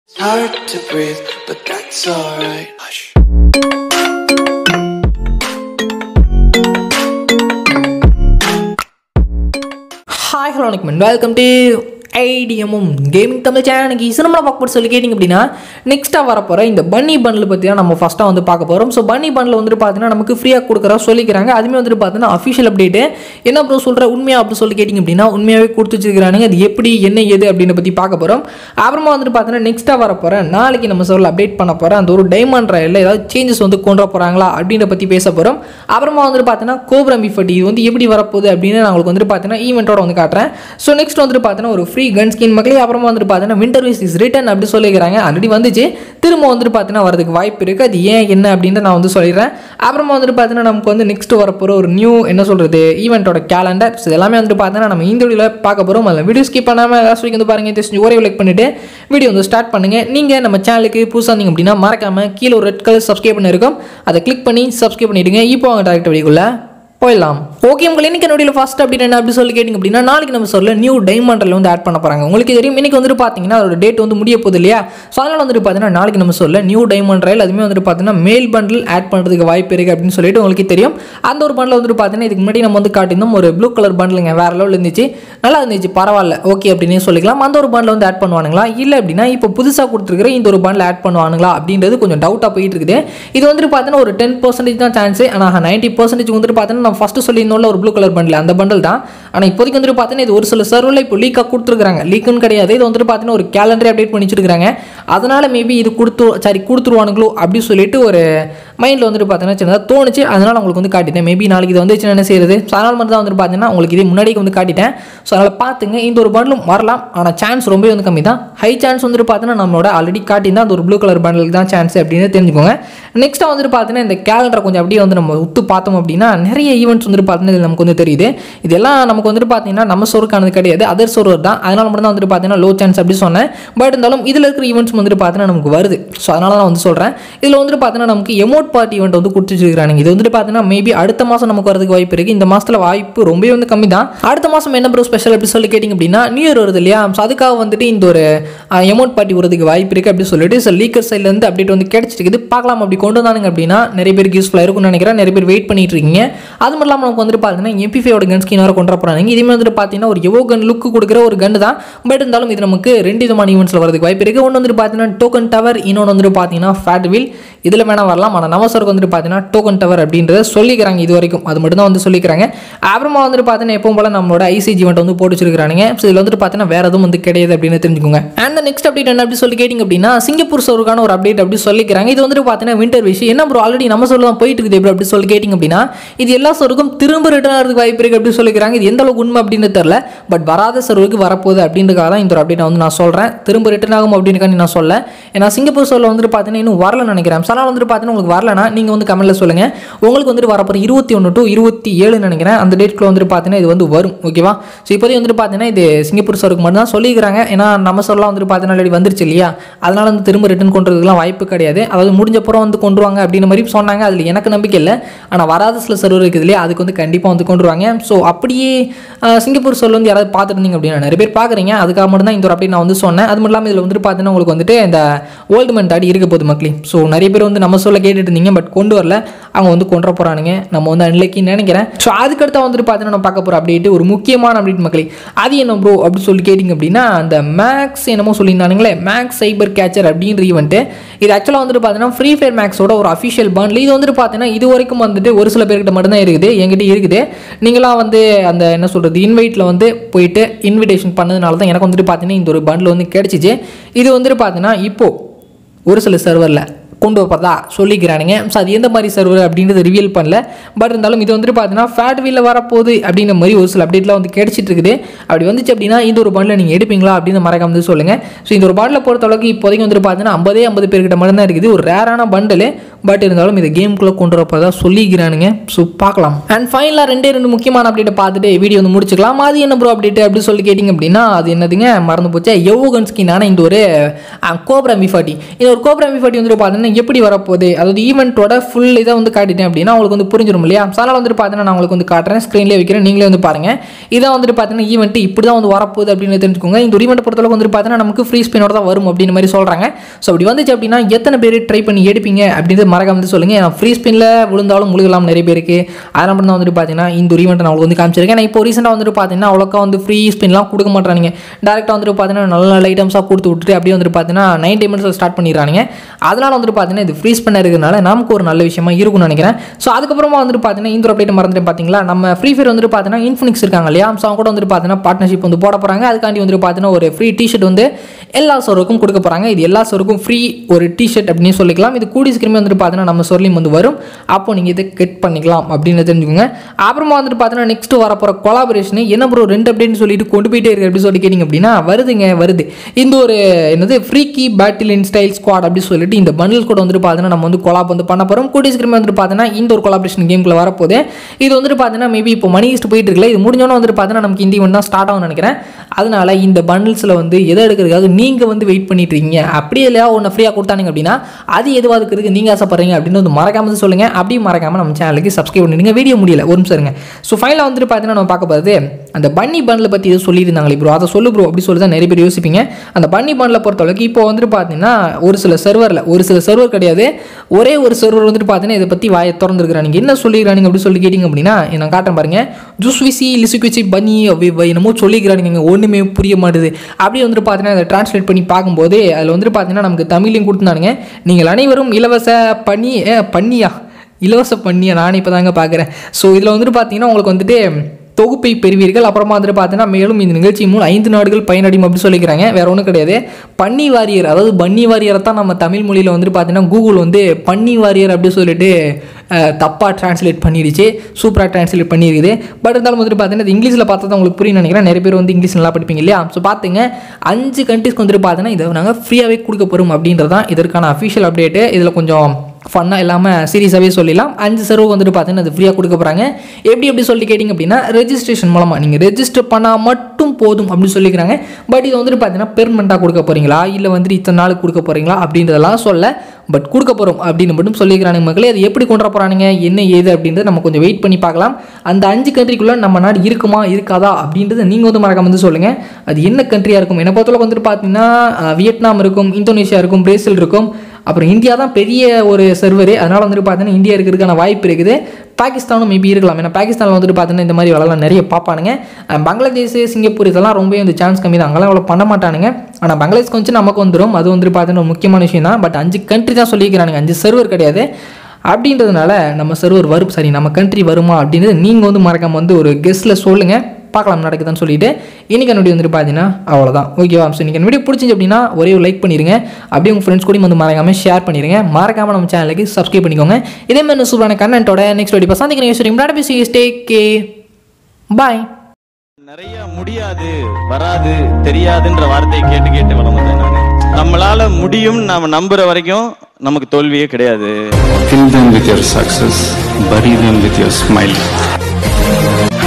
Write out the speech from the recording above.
It's hard to breathe, but that's alright. Hush. Hi hello வணக்கம் welcome to ஐடிஎம்மும் gaming Tamil சேனலுக்கு சினிமா பார்க்க போட்டு சொல்லி கேட்டிங்க அப்படின்னா நெக்ஸ்ட்டாக வரப்போகிற இந்த பன்னி பண்டில் பற்றி தான் நம்ம ஃபஸ்ட்டாக வந்து பார்க்க போகிறோம் ஸோ பன்னி பண்டில் வந்துட்டு பார்த்தீங்கன்னா நமக்கு ஃப்ரீயாக கொடுக்குறா சொல்லிக்கிறாங்க அதுவுமே வந்துட்டு பார்த்தீங்கன்னா அஃபிஷியல் அப்டேட்டு என்ன ப்ரோ சொல்கிற உண்மையாக அப்படி சொல்லி கேட்டிங்க அப்படின்னா உண்மையாகவே கொடுத்து வச்சிருக்கானுங்க அது எப்படி என்ன ஏது அப்படின்னு பற்றி பார்க்க போகிறோம் அப்புறமா வந்துட்டு பார்த்தீங்கன்னா நெக்ஸ்ட்டாக வரப்போகிற நாளைக்கு நம்ம சொல்ல அப்டேட் பண்ண போகிற அந்த ஒரு டைமண்ட் ராயில் ஏதாவது சேஞ்சஸ் வந்து கொண்டு வர போகிறாங்களா அப்படின்ற பற்றி பேச போகிறோம் அப்புறமா வந்துட்டு பார்த்தீங்கன்னா கோப்ரம் பிஃபட்டி இது வந்து எப்படி வரப்போகுது அப்படின்னு நான் உங்களுக்கு வந்துட்டு பார்த்தீங்கன்னா ஈவெண்ட்டோட வந்து காட்டுறேன் ஸோ நெக்ஸ்ட் வந்துட்டு பார்த்தீங்கன்னா ஒரு ஃப்ரீ கன் ஸ்கின் மக்களே அப்புறமா வந்துட்டு பார்த்தீங்கன்னா விண்டர் வீஸ் இஸ் ரிட்டன் அப்படி சொல்லிக்கிறாங்க ஆல்ரெடி வந்துச்சு திரும்ப வந்துட்டு பார்த்தீங்கன்னா வரதுக்கு வாய்ப்பு இருக்குது அது ஏன் என்ன அப்படின்னு நான் வந்து சொல்லிடுறேன் அப்புறமா வந்துட்டு பார்த்தீங்கன்னா நமக்கு வந்து நெக்ஸ்ட் வரப்போகிற ஒரு நியூ என்ன சொல்கிறது ஈவெண்ட்டோட கேலண்டர் ஸோ எல்லாமே வந்துட்டு பார்த்தீங்கன்னா நம்ம இந்த வீடியோவில் பார்க்க போகிறோம் அதில் வீடியோ ஸ்கிப் பண்ணாமல் லாஸ்ட் வீக் வந்து பாருங்கள் தெரிஞ்சு ஒரே லைக் பண்ணிவிட்டு வீடியோ வந்து ஸ்டார்ட் பண்ணுங்கள் நீங்கள் நம்ம சேனலுக்கு புதுசாக இருந்தீங்க அப்படின்னா மறக்காமல் கீழே ஒரு ரெட் கலர் சப்ஸ்கிரைப் பண்ணிருக்கோம் அதை கிளிக் பண்ணி சப்ஸ்கிரைப் பண்ணிவிடுங்க இப்போ அவங்க டேரக்ட் வீடியோக்குள்ளே போயிடலாம் ஓகே உங்களுக்கு இன்னைக்கு என்னுடைய ஃபர்ஸ்ட் அப்படி என்ன அப்படி சொல்லி கேட்டிங்க அப்படின்னா நாளைக்கு நம்ம சொல்ல நியூ டைமண்டில் வந்து ஆட் பண்ண போகிறாங்க உங்களுக்கு தெரியும் இன்னைக்கு வந்துட்டு பார்த்தீங்கன்னா அதோட டேட் வந்து முடிய போகுது இல்லையா ஸோ அதனால் வந்துட்டு பார்த்தீங்கன்னா நாளைக்கு நம்ம சொல்ல நியூ டைமண்ட் ரயில் அதுவுமே வந்துட்டு பார்த்தீங்கன்னா மேல் பண்டில் ஆட் பண்ணுறதுக்கு வாய்ப்பு இருக்குது அப்படின்னு சொல்லிட்டு உங்களுக்கு தெரியும் அந்த ஒரு பண்டில் வந்துட்டு பார்த்தீங்கன்னா இதுக்கு முன்னாடி நம்ம வந்து காட்டியிருந்தோம் ஒரு ப்ளூ கலர் பண்டிலுங்க வேறு லெவலில் இருந்துச்சு நல்லா இருந்துச்சு பரவாயில்ல ஓகே அப்படின்னு சொல்லிக்கலாம் அந்த ஒரு பண்டில் வந்து ஆட் பண்ணுவானுங்களா இல்லை அப்படின்னா இப்போ புதுசாக கொடுத்துருக்கிற இந்த ஒரு பண்டில் ஆட் பண்ணுவானுங்களா அப்படின்றது கொஞ்சம் டவுட்டாக போயிட்டு இருக்குது இது வந்துட்டு பார்த்தீங்கன்னா ஒரு டென் பர்சன்டேஜ் தான் சான்ஸ் ஆனால் நைன்ட்டி பர்சன்டேஜ் வந்துட்டு பார்த்தீங்கன்னா நம்ம ஃபஸ்ட்டு சொல்லியிருந்தோம்ல ஒரு ப்ளூ கலர் பண்டில் அந்த பண்டில் தான் ஆனால் இப்போதைக்கு வந்துட்டு பார்த்தீங்கன்னா இது ஒரு சில சர்வரில் இப்போ லீக்காக கொடுத்துருக்காங்க லீக்குன்னு கிடையாது இது வந்துட்டு பார்த்தீங்கன்னா ஒரு கேலண்டரே அப்டேட் பண்ணி வச்சிருக்காங்க அதனால் மேபி இது கொடுத்து சாரி கொடுத்துருவானுங்களோ அப்படி சொல்லிட்டு ஒரு மைண்டில் வந்துட்டு பார்த்தீங்கன்னா சின்னதாக தோணுச்சு அதனால் உங்களுக்கு வந்து காட்டிட்டேன் மேபி நாளைக்கு இது வந்துச்சு என்ன செய்யுது ஸோ அதனால் மட்டும் தான் வந்துட்டு பார்த்தீங்கன்னா உங்களுக்கு இதே முன்னாடியே வந்து காட்டிட்டேன் ஸோ அதனால் பார்த்துங்க இந்த ஒரு பண்டிலும் வரலாம் ஆனால் சான்ஸ் ரொம்பவே வந்து கம்மி தான் ஹை சான்ஸ் வந்துட்டு பார்த்தீங்கன்னா நம்மளோட ஆல்ரெடி காட்டியிருந்தா அந்த ஒரு ப்ளூ கலர் பண்டலுக்கு தான் சான்ஸ் அப்படின்னு தெரிஞ்சுக்கோங்க நெக்ஸ்ட்டாக வந்துட்டு பார்த்தீங்கன்னா இந்த கேலண்டரை கொஞ்சம் அப்படியே வந்து நம்ம உத்து பார்த்தோம் அப்படின்னா நிறைய ஈவெண்ட்ஸ் வந்துட்டு பார்த்தீங்கன்னா இதுல நமக்கு வந்து தெரியுது இதெல்லாம் நமக்கு வந்துட்டு பார்த்தீங்கன்னா நம்ம சோருக்கானது கிடையாது அதர் சோர் தான் அதனால மட்டும் தான் வந்துட்டு பார்த்தீங்கன்னா லோ சான்ஸ் அப்படி சொன்னேன் பட் இருந்தாலும் இதில் இருக்கிற ஈவெண்ட்ஸ் வந்துட்டு பார்த்தீங்கன்னா நமக்கு வருது ஸோ அதனால தான் வந்து சொல்கிறேன் இதில் வந்துட்டு பார்த்தீங்கன்னா நமக்கு எமோட் பார்ட்டி ஈவெண்ட் வந்து கொடுத்து வச்சிருக்காங்க இது வந்துட்டு பார்த்தீங்கன்னா மேபி அடுத்த மாதம் நமக்கு வரதுக்கு வாய்ப்பு இருக்குது இந்த மாதத்தில் வாய்ப்பு ரொம்பவே வந்து கம்மி தான் அடுத்த மாதம் என்ன ப்ரோ ஸ்பெஷல் அப்படி சொல்லி கேட்டிங்க அப்படின்னா நியூ இயர் வருது இல்லையா ஸோ அதுக்காக வந்துட்டு இந்த ஒரு எமௌண்ட் பார்ட்டி வரதுக்கு வாய்ப்பு இருக்குது அப்படி சொல்லிட்டு ஸோ லீக்கர் சைட்லேருந்து அப்டேட் வந்து கிடச்சிருக்குது பார்க்கலாம் அப்படி கொண்டு வந்தானுங்க அப்படின்னா நிறைய பேருக்கு யூஸ்ஃபுல்லாக இருக்கும்னு நினைக்கிறேன் நிறைய பேர் வெயிட் பண்ணிட்டு இருக்கீங்க அது மட்டும் இல்லாமல் நமக்கு வந்துட்டு பார்த்தீங்கன்னா எம்பி ஃபைவோட கன் ஸ்கின் வர கொண்டு வர போகிறாங்க இதுமே வந்துட்டு பார்த்தீங்கன்னா ஒரு எவோ கன் லுக்கு கொடுக்குற ஒரு கன் தான் பட் இருந்தாலும் இது நமக்கு ரெண்டு விதமான ஈவெண்ட்ஸில் வரதுக்கு வாய்ப்பு இருக்குது ஒன்று வந்துட்டு பார்த்தீங்கன்னா டோக்கன் டவர் இன்னொன்று வந்துட்டு பார்த்தீங்கன்னா ஃபேட் வீல் இதில் வேணால் வரலாம் ஆனால் நவசருக்கு வந்துட்டு பார்த்தீங்கன்னா டோக்கன் டவர் அப்படின்றத சொல்லிக்கிறாங்க இது வரைக்கும் அது மட்டும் தான் வந்து சொல்லிக்கிறாங்க அப்புறமா வந்துட்டு பார்த்தீங்கன்னா எப்பவும் போல நம்மளோட ஐசிஜி இவெண்ட் வந்து போட்டு வச்சிருக்காங்க ஸோ இதில் வந்துட்டு பார்த்தீங்கன்னா வேறு எதுவும் வந்து கிடையாது அப்படின்னு தெரிஞ்சுக்கோங்க அண்ட் நெக்ஸ்ட் அப்டேட் என்ன அப்படி சொல்லி கேட்டிங்க அப்படின்னா சிங்கப்பூர் சோருக்கான ஒரு அப்டேட் அப்படி சொல்லிக்கிறாங்க இது வந்துட்டு பார்த்தீங்கன்னா விண்டர் விஷயம் என்ன ப்ரோ ஆல்ரெடி நம்ம சொல்ல தான் போயிட்டு இருக்குது எப்படி அப்படி சொல்லி கேட்டிங்க அப்படின்னா இது எல்லா சோருக்கும் திரும்ப ரிட்டர்ன் ஆகிறதுக்கு வாய்ப்பு இருக்குது அப்படி சொல்லிக்கிறாங்க இது எந்த அளவுக்கு உண்மை அப்படின்னு தெரில பட் வராத சர்வருக்கு வரப்போகுது அப்படின்றதுக்காக தான் இந்த ஒரு அப்டேட் வந்து நான் சொல்கிறேன் திரும்ப ரிட்டர்ன் ஆகும் அப்படின்னு நான் சொல்ல ஏன்னா சிங்கப்பூர் சோரில் வந்துட்டு பார்த்தீங்கன்னா இன்னும் வரலன்னு நினைக்கிறேன் சலா வந்துட்டு பார்த்தீங்கன்னா உங்களுக்கு வரலனா நீங்கள் வந்து கமெண்ட்டில் சொல்லுங்கள் உங்களுக்கு வந்துட்டு வரப்போகிற இருபத்தி ஒன்று டு இருபத்தி ஏழுன்னு நினைக்கிறேன் அந்த டேட்குள்ள வந்துட்டு பார்த்தீங்கன்னா இது வந்து வரும் ஓகேவா ஸோ இப்போதைக்கு வந்துட்டு பார்த்தீங்கன்னா இது சிங்கப்பூர் சோருக்கு மட்டும் தான் சொல்லிக்கிறாங்க ஏன்னா நம்ம சொல்லலாம் வந்துட்டு பார்த்தீங்கன்னா already வந்துருச்சு இல்லையா அதனால வந்து திரும்ப ரிட்டர்ன் கொண்டு வரதுக்குலாம் வாய்ப்பு கிடையாது அதாவது முடிஞ்சப்புறம் வந்து கொண்டு வாங்க அப்படின்ற மாதிரி சொன்னாங்க அதில் எனக்கு நம்பிக்கை இல்லை ஆனால் வராத சில சர்வர் இருக்குது இல்லையா அதுக்கு வந்து கண்டிப்பாக வந்து கொண்டு வருவாங்க ஸோ அப்படியே ஆஹ், சிங்கப்பூர் சொல்ல வந்து யாராவது பார்த்துருந்தீங்க அப்படின்னா நிறைய பேர் பார்க்குறீங்க அதுக்காக மட்டும் தான் இந்த ஒரு அப்படி நான் வந்து சொன்னேன் அது மட்டும் இல்லாமல் இதில் வந்துட்டு பார்த்தீங்கன்னா உங்களுக்கு வந்துட்டு இந்த ஓல்டு மன் தாடி இருக்க போகுது மக்களே ஸோ நிறைய பேர் வந்து நம்ம சொல்ல கேட்டுட்டு இருந்தீங்க பட் கொண்டு வரல அவங்க வந்து கொண்டு வர போகிறானுங்க நம்ம வந்து அன்லைக்கின்னு நினைக்கிறேன் ஸோ அதுக்கடுத்து வந்துட்டு பார்த்தீங்கன்னா நம்ம பார்க்க போகிற அப்டேட் ஒரு முக்கியமான அப்டேட் மக்களே அது என்ன ப்ரோ அப்படி சொல்லி கேட்டிங்க அப்படின்னா அந்த மேக்ஸ் என்னமோ சொல்லியிருந்தானுங்களே மேக்ஸ் சைபர் கேச்சர் அப்படின்ற ஈவெண்ட்டு இது ஆக்சுவலாக வந்துட்டு பார்த்தீங்கன்னா ஃப்ரீ ஃபயர் மேக்ஸோட ஒரு அஃபிஷியல் பண்டில் இது வந்துட்டு பார்த்தீங்கன்னா இது வரைக்கும் வந்துட்டு ஒரு சில பேர்கிட்ட மட்டும்தான் இருக்குது என்கிட்ட இருக்குது நீங்களாம் வந்து அந்த என்ன சொல்கிறது இன்வைட்டில் வந்து போயிட்டு இன்விடேஷன் பண்ணதுனால தான் எனக்கு வந்துட்டு பார்த்தீங்கன்னா இந்த ஒரு பண்டில் வந்து கிடச்சிச்சு இது வந்துட்டு பார்த்தீங்கன்னா இப்போது ஒரு சில சர்வரில் கொண்டு வரப்பதா சொல்லிக்கிறானுங்க ஸோ அது எந்த மாதிரி சர்வர் அப்படின்றத ரிவீல் பண்ணல பட் இருந்தாலும் இது வந்துட்டு பார்த்தீங்கன்னா ஃபேட் வீலில் வரப்போகுது அப்படின்ற மாதிரி ஒரு சில அப்டேட்லாம் வந்து கிடைச்சிட்டு இருக்குது அப்படி வந்துச்சு அப்படின்னா இந்த ஒரு பாண்டில் நீங்கள் எடுப்பீங்களா அப்படின்னு மறக்காம வந்து சொல்லுங்கள் ஸோ இந்த ஒரு பாண்டில் பொறுத்த அளவுக்கு இப்போதைக்கு வந்துட்டு பார்த்தீங்கன்னா ஐம்பதே ஐம்பது பேர்கிட்ட மட்டும் தான் இருக்குது ஒரு ரேரான பண்டில் பட் இருந்தாலும் இதை கேமுக்குள்ளே கொண்டு வரப்போ சொல்லிக்கிறானுங்க ஸோ பார்க்கலாம் அண்ட் ஃபைனலாக ரெண்டே ரெண்டு முக்கியமான அப்டேட்டை பார்த்துட்டு வீடியோ வந்து முடிச்சுக்கலாம் அது என்ன ப்ரோ அப்டேட் அப்படி சொல்லி கேட்டிங்க அப்படின்னா அது என்னதுங்க மறந்து போச்சு யோகன் ஸ்கின்னான இந்த ஒரு கோப்ரா எம்பி ஃபார்ட்டி இந்த ஒரு கோப்ரா எம்பி ஃபார்ட்டி வந்துட்டு பார்த்தீங்கன்னா எப்படி வரப்போகுது அதாவது ஈவெண்ட்டோட ஃபுல் இதை வந்து காட்டிட்டேன் அப்படின்னா உங்களுக்கு வந்து புரிஞ்சிடும் இல்லையா ஸோ அதனால் வந்துட்டு பார்த்தீங்கன்னா நான் உங்களுக்கு வந்து காட்டுறேன் ஸ்க்ரீன்லேயே வைக்கிறேன் நீங்களே வந்து பாருங்கள் இதான் வந்துட்டு பார்த்தீங்கன்னா ஈவெண்ட் இப்படி தான் வந்து வரப்போகுது அப்படின்னு தெரிஞ்சுக்கோங்க இந்த ஒரு ஈவெண்ட் பொறுத்தளவுக்கு வந்துட்டு பார்த்தீங்கன்னா நமக்கு ஃப்ரீ ஸ்பினோட தான் வரும் அப்படின்னு மாதிரி சொல்கிறாங்க ஸோ அப்படி வந்துச்சு அப்படின்னா எத்தனை பேர் ட்ரை பண்ணி எடுப்பீங்க அப்படின்றது மறக்காம வந்து சொல்லுங்கள் ஏன்னா ஃப்ரீ ஸ்பின்னில் விழுந்தாலும் முழுகலாம் நிறைய பேருக்கு அதனால் மட்டும் தான் வந்துட்டு பார்த்தீங்கன்னா இந்த ஒரு ஈவெண்ட் நான் உங்களுக்கு வந்து காமிச்சிருக்கேன் நான் இப்போ ரீசெண்டாக வந்துட்டு பார்த்தீங்கன்னா அவ்வளோக்கா வந்து ஃப்ரீ ஸ்பின்லாம் கொடுக்க மாட்டானுங்க டேரெக்டாக வந்துட்டு பார்த்தீங்கன்னா நல்ல நல்ல ஐட்டம்ஸாக கொடுத்து விட்டுட்டு அப்படியே வந்துட்டு பார்த்தீங்கன்னா நைன் டைமண்ட்ஸில் ஸ்டார்ட் பண்ணிடுறாங்க அதனால் வந்துட்டு பார்த்தீங்கன்னா இது ஃப்ரீ ஸ்பின் இருக்கிறதுனால நமக்கு ஒரு நல்ல விஷயமா இருக்கும்னு நினைக்கிறேன் ஸோ அதுக்கப்புறமா வந்துட்டு பார்த்தீங்கன்னா இந்த அப்டேட் மறந்துட்டு பார்த்தீங்களா நம்ம ஃப்ரீ ஃபயர் வந்துட்டு பார்த்தீங்கன்னா இன்ஃபினிக்ஸ் இருக்காங்க இல்லையா ஸோ அவங்க கூட வந்துட்டு பார்த்தீங்கன்னா பார்ட்னர்ஷிப் வந்து போட போகிறாங்க அதுக்காண்டி வந்துட்டு பார்த்தீங்கன்னா ஒரு ஃப்ரீ டிஷர்ட் வந்து எல்லா சோருக்கும் கொடுக்க போகிறாங்க இது எல்லா சோருக்கும் ஃப்ரீ ஒரு டிஷர்ட் அப்படின்னு சொல்லிக்கலாம் இது கூடி சீக்கிரமே வந்துட்டு பார்த்தீங்கன்னா நம்ம சொல்லியும் வந்து வரும் அப்போ நீங்கள் இதை கெட் பண்ணிக்கலாம் அப்படின்னு தெரிஞ்சுக்கோங்க அப்புறமா வந்துட்டு பார்த்தீங்கன்னா நெக்ஸ்ட் வரப்போகிற கொலாபரேஷன் என்ன ப்ரோ ரெண்டு அப்படின்னு சொல்லிட்டு கொண்டு போயிட்டே இருக்கு அப்படின்னு சொல்லி கேட்டிங்க அப்படின்னா வருதுங்க வருது இந்த ஒரு என்னது free key battle in style squad அப்படின்னு சொல்லிட்டு இந்த பண்டில் கூட வந்துட்டு பார்த்தீங்கன்னா நம்ம வந்து கொலாப் வந்து பண்ண போகிறோம் கூடி சீக்கிரமே வந்துட்டு பார்த்தீங்கன்னா இந்த ஒரு கொலாபரேஷன் கேம்குள்ள வரப்போகுது இது வந்துட்டு பார்த்தீங்கன்னா மேபி இப்போ மணி ஈஸ்ட் போயிட்டு இருக்குல்ல இது முடிஞ்சோன்னு வந்துட்டு பார்த்தீங்கன்னா நமக்கு இந்த ஈவெண்ட் தான் ஸ்டார்ட் ஆகும்னு நினைக்கிறேன் அதனால இந்த பண்டில்ஸில் வந்து எதை எடுக்கிறதுக்காக நீங்கள் வந்து வெயிட் பண்ணிட்டு இருக்கீங்க அப்படியே இல்லையா ஒன்று ஃப்ரீயாக கொடுத்தாங்க அப்படின்னா அது எதுவாக இருக்கிறதுக்கு நீங்கள் ஆசைப்படுறீங்க அப்படின்னு வந்து மறக்காம வந்து சொல்லுங்கள் அப்படியும் மறக்காம நம்ம சேனலுக்கு சப்ஸ்கிரைப் பண்ணிடுங்க வீடியோ முடியல ஒரு நிமிஷம் இருங்க ஸோ ஃபைனலாக வந்துட்டு பார்த்தீங்கன்னா நம்ம பார்க்க போகிறது அந்த பன்னி பண்டில் பற்றி எதுவும் சொல்லியிருந்தாங்களே ப்ரோ அதை சொல்லு ப்ரோ அப்படி சொல்லி தான் நிறைய பேர் யோசிப்பீங்க அந்த பன்னி பண்டில் பொறுத்தளவுக்கு இப்போ வந்துட்டு பார்த்தீங்கன்னா ஒரு சில சர்வரில் ஒரு சில சர்வர் கிடையாது ஒரே ஒரு சர்வர் வந்துட்டு பார்த்தீங்கன்னா இதை பற்றி வாயை திறந்துருக்குறாங்க என்ன சொல்லிக்கிறானுங்க அப்படி சொல்லி கேட்டிங்க அப்படின்னா நான் காட்டுறேன் பாருங்க ஜூஸ் விசி லிசுக்குச்சி பனி என்னமோ சொல்லிக்கிறானுங்க ஒன்றுமே புரிய மாட்டுது அப்படியே வந்துட்டு பார்த்தீங்கன்னா அதை டிரான்ஸ்லேட் பண்ணி பார்க்கும்போது அதில் வந்துட்டு பார்த்தீங்கன்னா நமக்கு தமிழ்லையும் கொடுத்துருந்தானுங்க நீங்கள் அனைவரும் இலவச பனி ஏ, பன்னியா இலவச பண்ணியை நானே இப்போ தாங்க பார்க்குறேன் ஸோ இதில் வந்துட்டு பார்த்தீங்கன்னா உங்களுக்கு வந்துட்டு தொகுப்பை பெறுவீர்கள் அப்புறமா வந்துட்டு பார்த்தீங்கன்னா மேலும் இந்த நிகழ்ச்சி மூலம் ஐந்து நாடுகள் பயனடையும் அப்படி சொல்லிக்கிறாங்க வேற ஒன்றும் கிடையாது பன்னி வாரியர் அதாவது பன்னி வாரியரை தான் நம்ம தமிழ் மொழியில் வந்துட்டு பார்த்தீங்கன்னா கூகுள் வந்து பன்னி வாரியர் அப்படி சொல்லிட்டு அஹ், தப்பா டிரான்ஸ்லேட் பண்ணிடுச்சு சூப்பராக டிரான்ஸ்லேட் பண்ணியிருக்குது பட் இருந்தாலும் வந்துட்டு பார்த்தீங்கன்னா இது இங்கிலீஷில் பார்த்தா தான் உங்களுக்கு புரியும் நினைக்கிறேன் நிறைய பேர் வந்து இங்கிலீஷ் நல்லா படிப்பீங்க இல்லையா ஸோ பார்த்துங்க அஞ்சு கண்ட்ரிஸ்க்கு வந்துட்டு பார்த்தீங்கன்னா இதை நாங்கள் ஃப்ரீயாகவே கொடுக்க போகிறோம் அப்படின்றது தான் இதற்கான அஃபிஷியல் அப்டேட்டு இதில் கொஞ்சம் ஃபன்னாக இல்லாமல் சீரியஸாகவே சொல்லிடலாம் அஞ்சு சர்வ் வந்துட்டு பார்த்தீங்கன்னா அது ஃப்ரீயாக கொடுக்க போகிறாங்க எப்படி எப்படி சொல்லி கேட்டிங்க அப்படின்னா ரெஜிஸ்ட்ரேஷன் மூலமாக நீங்கள் ரெஜிஸ்டர் பண்ணால் மட்டும் போதும் அப்படின்னு சொல்லிக்கிறாங்க பட் இது வந்துட்டு பார்த்தீங்கன்னா பெர்மனெண்ட்டாக கொடுக்க போகிறீங்களா இல்லை வந்துட்டு இத்தனை நாளுக்கு கொடுக்க போகிறீங்களா அப்படின்றதெல்லாம் சொல்ல பட் கொடுக்க போகிறோம் அப்படின்னு மட்டும் சொல்லிக்கிறானுங்க மக்களே அது எப்படி கொண்டு வர போகிறானுங்க என்ன ஏது அப்படின்றத நம்ம கொஞ்சம் வெயிட் பண்ணி பார்க்கலாம் அந்த அஞ்சு கண்ட்ரிக்குள்ளே நம்ம நாடு இருக்குமா இருக்காதா அப்படின்றத நீங்கள் வந்து மறக்காம வந்து சொல்லுங்கள் அது என்ன கண்ட்ரியாக இருக்கும் என்னை பொறுத்தளவுக்கு வந்துட்டு பார்த்தீங்கன்னா அஹ், வியட்நாம் இருக்கும் இந்தோனேஷியா இருக்கும் பிரேசில் இருக்கும் அப்புறம் இந்தியா தான் பெரிய ஒரு சர்வரு அதனால் வந்துட்டு பார்த்தீங்கன்னா இந்தியா இருக்கிறதுக்கான வாய்ப்பு இருக்குது பாகிஸ்தானும் மேபி இருக்கலாம் ஏன்னா பாகிஸ்தானில் வந்துட்டு பார்த்தீங்கன்னா இந்த மாதிரி வேலைலாம் நிறைய பார்ப்பானுங்க அஹ் பங்களாதேஷ் சிங்கப்பூர் இதெல்லாம் ரொம்பவே இந்த சான்ஸ் கம்மி தான் அங்கெல்லாம் அவ்வளோ பண்ண மாட்டானுங்க ஆனால் பங்களாதேஷ் கொஞ்சம் நமக்கு வந்துடும் அது வந்துட்டு பார்த்தீங்கன்னா ஒரு முக்கியமான விஷயம் தான் பட் அஞ்சு கண்ட்ரி தான் சொல்லியிருக்கிறானுங்க அஞ்சு சர்வர் கிடையாது அப்படின்றதுனால நம்ம சர்வர் வரும் சரி நம்ம கண்ட்ரி வருமா அப்படின்றது நீங்கள் வந்து மறக்காம வந்து ஒரு கெஸ்ட்டில் சொல்லுங்கள் பார்க்கலாம் நடக்குதுன்னு சொல்லிட்டு இன்னைக்கு வீடியோ வந்துட்டு பார்த்தீங்கன்னா அவ்வளோதான் ஓகேவா ஸோ இன்னைக்கு வீடியோ பிடிச்சிச்சு அப்படின்னா ஒரே ஒரு லைக் பண்ணிடுங்க அப்படியே உங்கள் ஃப்ரெண்ட்ஸ் கூட வந்து மறக்காம ஷேர் பண்ணிடுங்க மறக்காம நம்ம சேனலுக்கு சப்ஸ்கிரைப் பண்ணிக்கோங்க இதே மாதிரி சூப்பரான கண்டென்ட்டோட நெக்ஸ்ட் வீடியோ சந்திக்கிறேன் ஈஸ்வரி முன்னாடி பேசி ஸ்டே கே பாய் நிறைய முடியாது வராது தெரியாதுன்ற வார்த்தையை கேட்டு கேட்டு வளர்ந்தேன் நானு நம்மளால முடியும் நாம நம்புற வரைக்கும் நமக்கு தோல்வியே கிடையாது Fill them with your success, bury them with your smile.